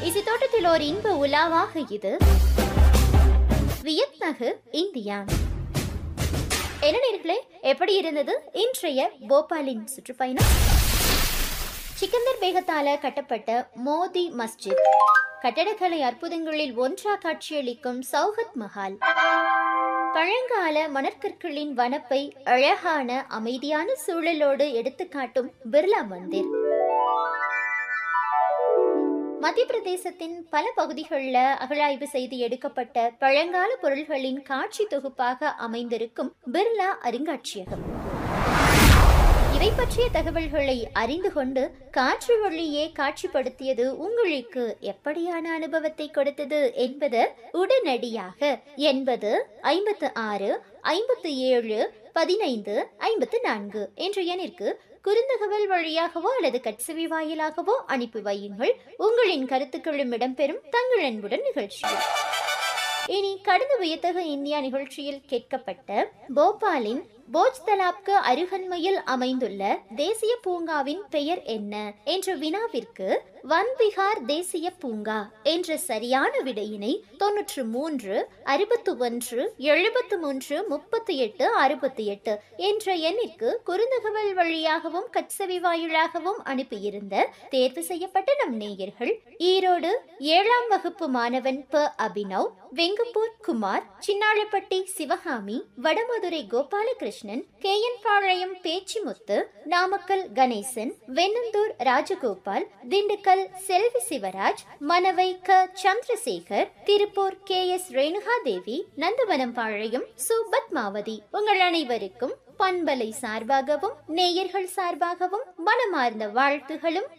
இசை தோட்டத்தில் ஒரு இன்ப உலாவாக இது வியத்நகு இந்தியா என்ன நேர்களே எப்படி இருந்தது இன்றைய போபாலின் சுற்றுப்பயணம் சிக்கந்தர் பேகத்தால கட்டப்பட்ட மோதி மஸ்ஜித் கட்டடக்கலை அற்புதங்களில் ஒன்றா காட்சியளிக்கும் சௌகத் மஹால் பழங்கால மணற்கற்களின் வனப்பை அழகான அமைதியான சூழலோடு எடுத்துக்காட்டும் பிர்லா மந்திர் மத்திய பிரதேசத்தின் பல பகுதிகளில் அகழாய்வு செய்து எடுக்கப்பட்ட பழங்கால பொருள்களின் காட்சி தொகுப்பாக அமைந்திருக்கும் பிர்லா அருங்காட்சியகம் இவை பற்றிய தகவல்களை அறிந்து கொண்டு காற்று வழியே காட்சிப்படுத்தியது உங்களுக்கு எப்படியான அனுபவத்தை கொடுத்தது என்பது உடனடியாக எண்பது ஐம்பத்து ஆறு ஐம்பத்து ஏழு பதினைந்து ஐம்பத்து நான்கு என்ற எண்ணிற்கு குறுந்தகவல் வழியாகவோ அல்லது கட்சவி வாயிலாகவோ அனுப்பி வையுங்கள் உங்களின் கருத்துக்களும் இடம்பெறும் தங்கள் அன்புடன் நிகழ்ச்சியில் இனி கடந்த வியத்தக இந்தியா நிகழ்ச்சியில் கேட்கப்பட்ட போபாலின் போஜ் தலாப்க்கு அருகன்மையில் அமைந்துள்ள தேசிய பூங்காவின் பெயர் என்ன என்ற வினாவிற்கு வன்பிகார் தேசிய பூங்கா என்ற சரியான விடையினை தொன்னூற்று மூன்று அறுபத்து ஒன்று எழுபத்து மூன்று முப்பத்தி எட்டு அறுபத்தி எட்டு என்ற எண்ணிற்கு குறுந்தகவல் வழியாகவும் கட்சவி வாயிலாகவும் அனுப்பியிருந்த தேர்வு செய்யப்பட்ட நம் நேயர்கள் ஈரோடு ஏழாம் வகுப்பு மாணவன் ப அபினவ் வெங்கப்பூர் குமார் சின்னாளப்பட்டி சிவகாமி வடமதுரை கோபாலகிருஷ்ணன் கே என் பாளையம் பேச்சிமுத்து நாமக்கல் கணேசன் வெண்ணந்தூர் ராஜகோபால் திண்டுக்கல் செல்வி சிவராஜ் மனவை க சந்திரசேகர் திருப்பூர் கே எஸ் ரேணுகா தேவி நந்தவனம் பாளையம் சு பத்மாவதி உங்கள் அனைவருக்கும் பண்பலை சார்பாகவும் நேயர்கள் சார்பாகவும் மனமார்ந்த வாழ்த்துகளும்